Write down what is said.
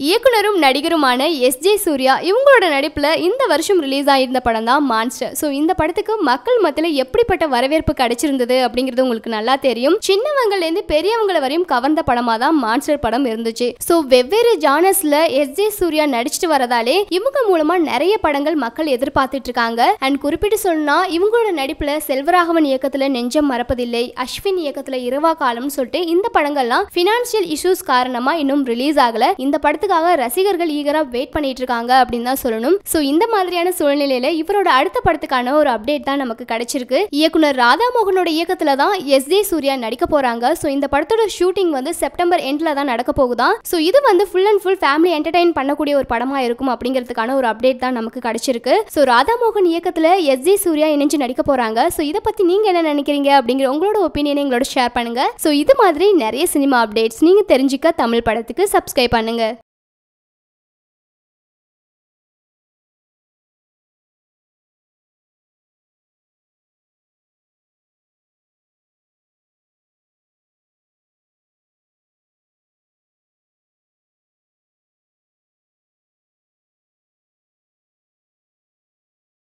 இயக்குனரும் நடிகருமான S J Surya இவங்களோட நடிப்புல இந்த வருஷம் ரிலீஸ் ஆயிருந்த படம் தான் மான்ஸ்டர் ஸோ இந்த படத்துக்கு மக்கள் மத்தியில எப்படிப்பட்ட வரவேற்பு கிடைச்சிருந்தது அப்படிங்கிறது உங்களுக்கு நல்லா தெரியும் சின்னவங்கல இருந்து பெரியவங்கள வரையும் கவர்ந்த படமா தான் மான்ஸ்டர் படம் இருந்துச்சு ஸோ வெவ்வேறு ஜானர்ஸ்ல எஸ் ஜே சூர்யா நடிச்சிட்டு வரதாலே இவங்க மூலமா நிறைய படங்கள் மக்கள் எதிர்பார்த்துட்டு இருக்காங்க அண்ட் குறிப்பிட்டு சொன்னா இவங்களோட நடிப்புல செல்வராகவன் இயக்கத்துல நெஞ்சம் மறப்பதில்லை அஸ்வின் இயக்கத்துல இரவா காலம்னு சொல்லிட்டு இந்த படங்கள்லாம் ஃபினான்ஷியல் இஷ்யூஸ் காரணமா இன்னும் ரிலீஸ் ஆகல இந்த படத்துக்காக ரசிகர்கள் ஈகரா வெயிட் பண்ணிட்டு இருக்காங்க அப்படின்னு தான் சொல்லணும் ஸோ இந்த மாதிரியான சூழ்நிலையில இவரோட அடுத்த படத்துக்கான ஒரு அப்டேட் தான் நமக்கு கிடைச்சிருக்கு இயக்குனர் ராதாமோகனோட இயக்கத்துல தான் எஸ் ஜே சூர்யா நடிக்க போறாங்க ஸோ இந்த படத்தோட ஷூட்டிங் வந்து செப்டம்பர் எண்ட்ல தான் நடக்க போகுதா ஸோ இது வந்து full and full family entertain பண்ணக்கூடிய ஒரு படமா இருக்கும் அப்படிங்கிறதுக்கான ஒரு அப்டேட் தான் நமக்கு கிடைச்சிருக்கு ஸோ ராதாமோகன் இயக்கத்துல எஸ் ஜே சூர்யா இணைஞ்சு நடிக்க போறாங்க ஸோ இதை பத்தி நீங்க என்ன நினைக்கிறீங்க அப்படிங்கிற உங்களோட ஒப்பீனியனை எங்களோட ஷேர் பண்ணுங்க ஸோ இது மாதிரி நிறைய சினிமா அப்டேட்ஸ் நீங்க தெரிஞ்சுக்க தமிழ் படத்துக்கு சப்ஸ்கிரைப் பண்ணுங்க